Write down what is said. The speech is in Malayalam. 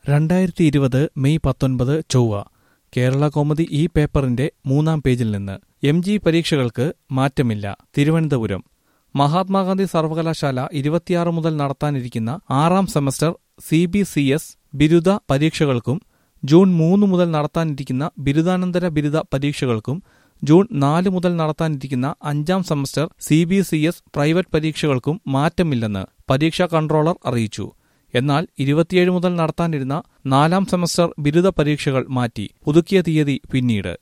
രണ്ടായിരത്തി ഇരുപത് മെയ് പത്തൊൻപത് ചൊവ്വ കേരള കൗമുദി ഈ പേപ്പറിന്റെ മൂന്നാം പേജിൽ നിന്ന് എം ജി പരീക്ഷകൾക്ക് മാറ്റമില്ല തിരുവനന്തപുരം മഹാത്മാഗാന്ധി സർവകലാശാല ഇരുപത്തിയാറ് മുതൽ നടത്താനിരിക്കുന്ന ആറാം semester C B C S ബിരുദ പരീക്ഷകൾക്കും ജൂൺ മൂന്ന് മുതൽ നടത്താനിരിക്കുന്ന ബിരുദാനന്തര ബിരുദ പരീക്ഷകൾക്കും ജൂൺ നാല് മുതൽ നടത്താനിരിക്കുന്ന അഞ്ചാം semester C B C S private പരീക്ഷകൾക്കും മാറ്റമില്ലെന്ന് പരീക്ഷാ കൺട്രോളർ അറിയിച്ചു എന്നാൽ ഇരുപത്തിയേഴ് മുതൽ നടത്താനിരുന്ന നാലാം സെമസ്റ്റർ ബിരുദ പരീക്ഷകൾ മാറ്റി പുതുക്കിയ തീയതി പിന്നീട്